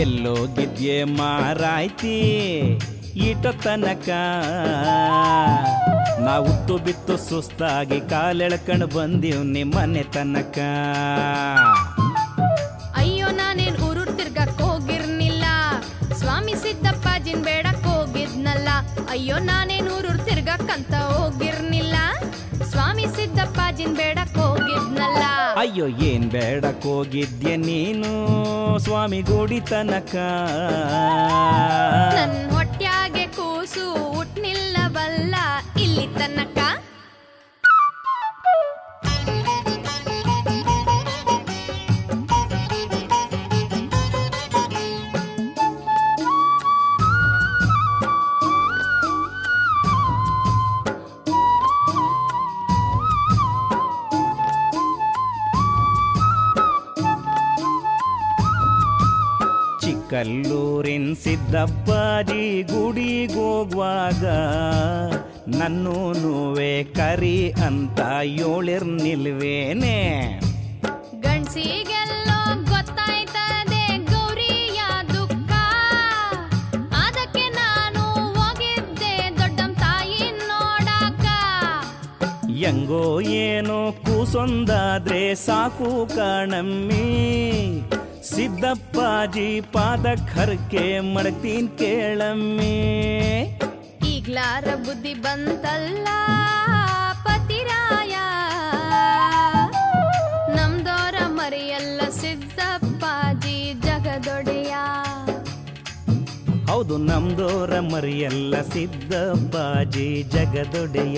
ಎಲ್ಲೋಗಿದ್ಯೆ ಮಾರಾಯ್ತಿ ಈಟ ತನಕ ನಾವುತ್ತು ಬಿತ್ತು ಸುಸ್ತಾಗಿ ಕಾಲೆಳ್ಕಂಡು ಬಂದೀವ್ ನಿಮ್ಮನೆ ತನಕ ಅಯ್ಯೋ ನಾನೇನ್ ಊರೂರ್ ತಿರ್ಗಕ್ ಹೋಗಿರ್ನಿಲ್ಲ ಸ್ವಾಮಿ ಸಿದ್ದಪ್ಪಾಜಿನ್ ಬೇಡಕ್ ಹೋಗಿದ್ನಲ್ಲ ಅಯ್ಯೋ ನಾನೇನ್ ಊರೂರ್ ತಿರ್ಗಕ್ಕಂತ ಹೋಗಿರ್ನಿಲ್ಲ ಸ್ವಾಮಿ ಸಿದ್ದಪ್ಪಾಜಿನ್ ಬೇಡಕ್ ಹೋಗಿದ್ನಲ್ಲ ಅಯ್ಯೋ ಏನ್ ಬೇಡಕ್ ಹೋಗಿದ್ಯೆ ನೀನು ಸ್ವಾಮಿ ಗುಡಿ ತನಕ ನನ್ ಹೊಟ್ಯಾಗೆ ಕೂಸು ಹುಟ್ನಿಲ್ಲವಲ್ಲ ಇಲ್ಲಿ ತನಕ ಚಿಕ್ಕಲ್ಲೂರಿನ ಸಿದ್ದಪ್ಪಾಜಿ ಗುಡಿಗೋಗುವಾಗ ನನ್ನೂ ನೋವೆ ಕರಿ ಅಂತ ಯೋಳಿರ್ನಿಲ್ವೇನೆ ಗಂಡ್ಸಿಗೆಲ್ಲೋ ಗೊತ್ತಾಯ್ತದೆ ಗೌರಿಯ ದುಃಖ ಅದಕ್ಕೆ ನಾನು ಹೋಗಿದ್ದೆ ದೊಡ್ಡಮ್ ತಾಯಿ ನೋಡಾಕ ಹೆಂಗೋ ಏನೋ ಕೂಸೊಂದಾದ್ರೆ ಸಾಕು ಕಾಣಮ್ಮಿ ಸಿದ್ದಪ್ಪಾಜಿ ಪಾದಕ್ ಹರಕೆ ಮಾಡ್ತೀನ್ ಕೇಳಮ್ಮಿ ಈಗ್ಲಾರ ಬುದ್ಧಿ ಬಂತಲ್ಲ ಪತಿರಾಯ ನಮ್ದೋರ ಮರಿಯಲ್ಲ ಸಿದ್ದಪ್ಪಾಜಿ ಜಗದೊಡೆಯ ಹೌದು ನಮ್ದೋರ ಮರಿಯಲ್ಲ ಸಿದ್ದಪ್ಪಾಜಿ ಜಗದೊಡೆಯ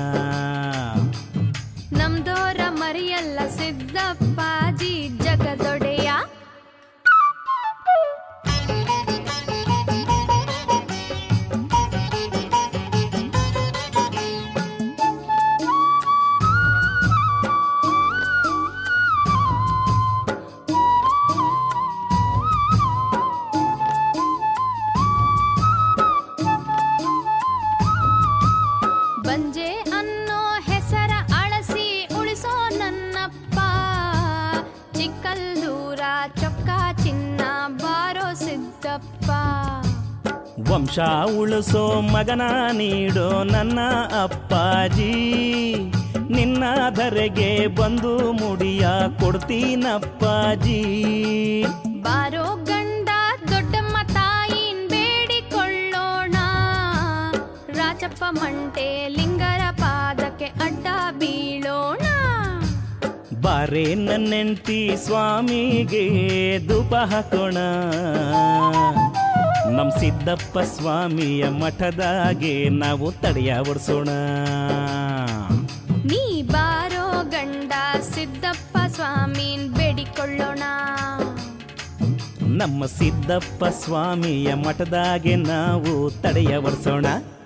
ನಮ್ದೋರ ಮರಿಯಲ್ಲ ಸಿದ್ದಪ್ಪಾಜಿ ಜಗದೊಡೆಯ ಬಂಜೆ ಅನ್ನೋ ಹೆಸರ ಅಳಸಿ ಉಳಿಸೋ ನನ್ನಪ್ಪ ಚಿಕ್ಕಲ್ದೂರ ಚೊಕ್ಕ ಚಿನ್ನ ಬಾರೋ ಸಿದ್ದಪ್ಪ ವಂಶ ಉಳಿಸೋ ಮಗನ ನೀಡೋ ನನ್ನ ಅಪ್ಪಾಜಿ ನಿನ್ನ ಧರೆಗೆ ಬಂದು ಮುಡಿಯ ಕೊಡ್ತೀನಪ್ಪಾಜಿ ಬಾರೋ ಗಂಡ ದೊಡ್ಡಮ್ಮ ತಾಯಿನ್ ಬೇಡಿಕೊಳ್ಳೋಣ ರಾಜಪ್ಪ ಮಂಟೆ ಲಿಂಗರ ಪಾದಕ್ಕೆ ಅಡ್ಡ ಬೀಳೋಣ ಬಾರೆ ನನ್ನೆಂಟಿ ಸ್ವಾಮಿಗೆ ಧೂಪ ಹಾಕೋಣ ನಮ್ ಸಿದ್ದಪ್ಪ ಸ್ವಾಮಿಯ ಮಠದಾಗೆ ನಾವು ತಡೆಯ ಓಡಿಸೋಣ ನೀ ಬಾರೋ ಗಂಡ ಸಿದ್ದಪ್ಪ ಸ್ವಾಮೀನ್ ಬೇಡಿಕೊಳ್ಳೋಣ ನಮ್ಮ ಸಿದ್ದಪ್ಪ ಸ್ವಾಮಿಯ ಮಠದಾಗೆ ನಾವು ತಡೆಯ ಒರೆಸೋಣ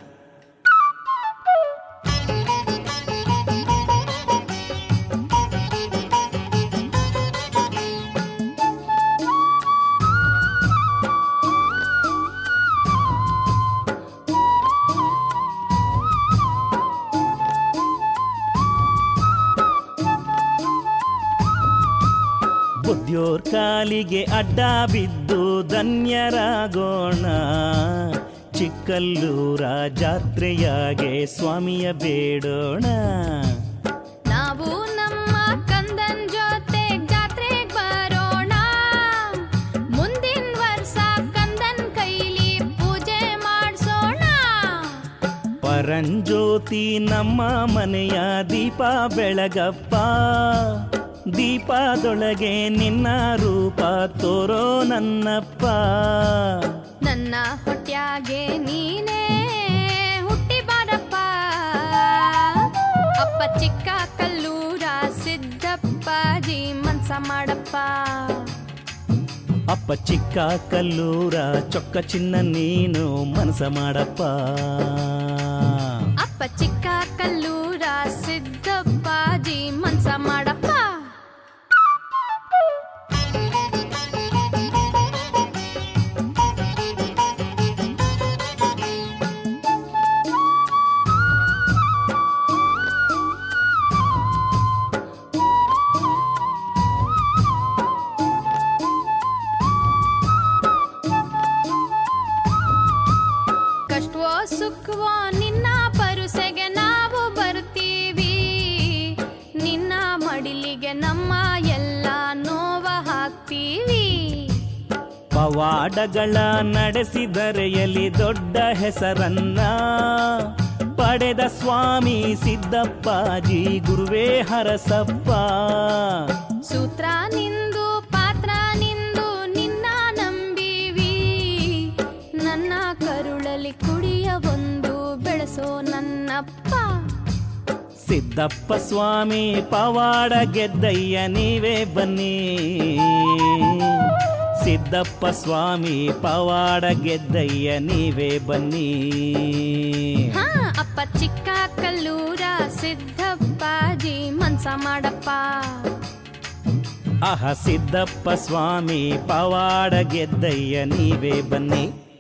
ಬುದ್ಧಿಯೋರ್ ಕಾಲಿಗೆ ಅಡ್ಡ ಬಿದ್ದು ಧನ್ಯರಾಗೋಣ ಚಿಕ್ಕಲ್ಲೂರ ಜಾತ್ರೆಯಾಗೆ ಸ್ವಾಮಿಯ ಬೇಡೋಣ ನಾವು ನಮ್ಮ ಕಂದನ್ ಜೊತೆ ಜಾತ್ರೆಗ್ ಬರೋಣ ಮುಂದಿನ ವರ್ಷ ಕಂದನ್ ಕೈಲಿ ಪೂಜೆ ಮಾಡ್ಸೋಣ ಪರಂಜ್ಯೋತಿ ನಮ್ಮ ಮನೆಯ ದೀಪ ಬೆಳಗಪ್ಪ ದೀಪದೊಳಗೆ ನಿನ್ನ ರೂಪ ತೋರೋ ನನ್ನಪ್ಪ ನನ್ನ ಹೊಟ್ಯಾಗೆ ನೀನೇ ಹುಟ್ಟಿ ಬಾರಪ್ಪ ಅಪ್ಪ ಚಿಕ್ಕ ಕಲ್ಲೂರ ಸಿದ್ದಪ್ಪಾಜಿ ಮನ್ಸ ಮಾಡಪ್ಪ ಅಪ್ಪ ಚಿಕ್ಕ ಕಲ್ಲೂರ ಚೊಕ್ಕ ಚಿನ್ನ ನೀನು ಮನಸ ಮಾಡಪ್ಪ ಅಪ್ಪ ಚಿಕ್ಕ ಕಲ್ಲೂರ ಸಿದ್ದಪ್ಪಾಜಿ ಮನ್ಸ ಮಾಡಪ್ಪ ಆಗ್ತೀವಿ ಪವಾಡಗಳ ನಡೆಸಿದರೆಯಲಿ ದೊಡ್ಡ ಹೆಸರನ್ನ ಪಡೆದ ಸ್ವಾಮಿ ಸಿದ್ದಪ್ಪಾಜಿ ಗುರುವೇ ಹರಸಪ್ಪ ಸೂತ್ರ ನಿಂದು ಪಾತ್ರ ನಿಂದು ನಿನ್ನ ನಂಬಿವಿ ನನ್ನ ಕರುಳಲಿ ಕುಡಿಯ ಒಂದು ಬೆಳೆಸೋ ನನ್ನಪ್ಪ ಸಿದ್ದಪ್ಪ ಸ್ವಾಮಿ ಪವಾಡ ಗೆದ್ದಯ್ಯ ನೀವೇ ಬನ್ನಿ ಸಿದ್ದಪ್ಪ ಸ್ವಾಮಿ ಪವಾಡ ಗೆದ್ದಯ್ಯ ನೀವೇ ಬನ್ನಿ ಹಾ ಅಪ್ಪ ಚಿಕ್ಕ ಕಲ್ಲೂರ ಸಿದ್ದಪ್ಪಾಜಿ ಮನ್ಸ ಮಾಡಪ್ಪ ಆಹ ಸಿದ್ದಪ್ಪ ಸ್ವಾಮಿ ಪವಾಡ ಗೆದ್ದಯ್ಯ ನೀವೇ ಬನ್ನಿ